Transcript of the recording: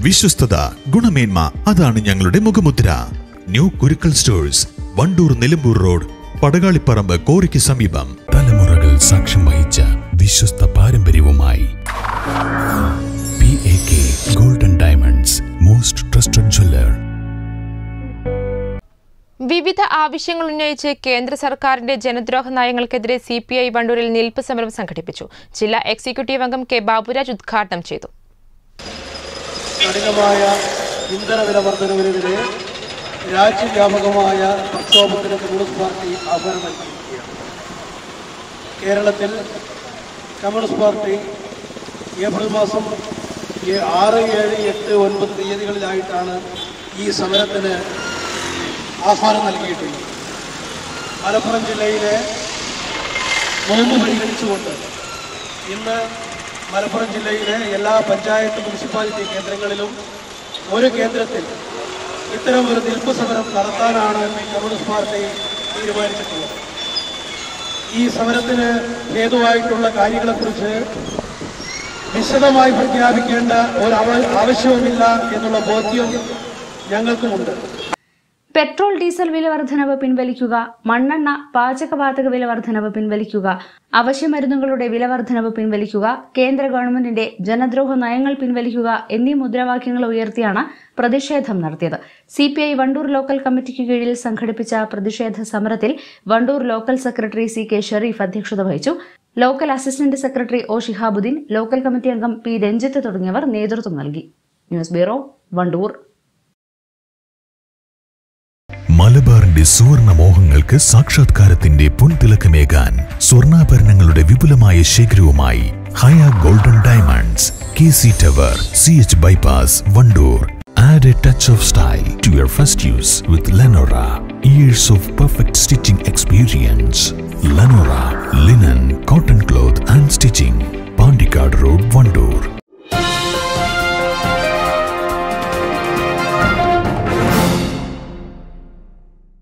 വിശ്വസ്തത ഗുണമേന്മ അതാണ് ഞങ്ങളുടെ മുഖമുദ്ര new Kurukkal stores Wandoor Nilambur road Padakalipparamba കോറിക്ക് സമീപം തലമുറകൾ സാക്ഷ്യം വഹിച്ച വിശ്വസ്ത പാരമ്പര്യവുമായി P A K golden diamonds most trusted jeweller വിവിധ ആവശ്യങ്ങൾ ഉന്നയിച്ച് കേന്ദ്ര സർക്കാരിന്റെ ജനദ്രോഹ നയങ്ങൾക്കെതിരെ സി പി ഐ വണ്ടൂരിൽ നിൽപ്പ് സമരം സംഘടിപ്പിച്ചു ജില്ലാ എക്സിക്യൂട്ടീവ് അംഗം കെ ബാബുരാജ് ഉദ്ഘാടനം ചെയ്തു കഠിനമായ ഇന്ധന വില വർധനവിനെതിരെ രാജ്യവ്യാപകമായ പ്രക്ഷോഭത്തിന് കമ്മ്യൂണിസ്റ്റ് പാർട്ടി ആഹ്വാനം നൽകിയിരിക്കുകയാണ് കേരളത്തിൽ കമ്മ്യൂണിസ്റ്റ് പാർട്ടി ഏപ്രിൽ മാസം ഏ- ആറ് ഏഴ് എട്ട് ഒൻപത് തീയതികളിലായിട്ടാണ് ഈ സമരത്തിന് ആഹ്വാനം നൽകിയിട്ടുള്ളത് മലപ്പുറം ജില്ലയിലെ നോമ്പ് പരിഗണിച്ചുകൊണ്ട് ഇന്ന് മലപ്പുറം ജില്ലയിലെ എല്ലാ പഞ്ചായത്ത് മുനിസിപ്പാലിറ്റി കേന്ദ്രങ്ങളിലും ഒരു കേന്ദ്രത്തിൽ ഇത്തരം ഒരു നിൽപ്പ് സമരം നടത്താനാണ് കമ്മ്യൂണിസ്റ്റ് പാർട്ടി തീരുമാനിച്ചിട്ടുള്ളത് ഈ സമരത്തിന് ഹേതുവായിട്ടുള്ള കാര്യങ്ങളെക്കുറിച്ച് വിശദമായി പ്രഖ്യാപിക്കേണ്ട ഒരു അവ- ആവശ്യവുമില്ല എന്നുള്ള ബോധ്യം ഞങ്ങൾക്കുമുണ്ട് പെട്രോൾ ഡീസൽ വില വർധനവ് പിൻവലിക്കുക മണ്ണെണ്ണ പാചകവാതക വില വർധനവ് പിൻവലിക്കുക അവശ്യമരുന്നുകളുടെ വില വർധനവ് പിൻവലിക്കുക കേന്ദ്ര ഗവൺമെന്റിന്റെ ജനദ്രോഹ നയങ്ങൾ പിൻവലിക്കുക എന്നീ മുദ്രാവാക്യങ്ങൾ ഉയർത്തിയാണ് പ്രതിഷേധം നടത്തിയത് C P I Wandoor local കമ്മിറ്റിക്ക് കീഴിൽ സംഘടിപ്പിച്ച പ്രതിഷേധ സമരത്തിൽ Wandoor local secretary C K Shareef അധ്യക്ഷത വഹിച്ചു local assistant secretary O Shihabuddin local committee അംഗം പി രഞ്ജിത്ത് തുടങ്ങിയവർ നേതൃത്വം നൽകി ന്യൂസ് ബ്യൂറോ വണ്ടൂർ മലബാറിന്റെ സുവർണ മോഹങ്ങൾക്ക് സാക്ഷാത്കാരത്തിന്റെ പൊൻതിളക്കമേകാൻ സ്വർണ്ണാഭരണങ്ങളുടെ വിപുലമായ ശേഖരവുമായി Haya golden diamonds K C tower C H bypass Wandoor add a touch of style to your first use with Lenora years of perfect stitching experience Lenora linen cotton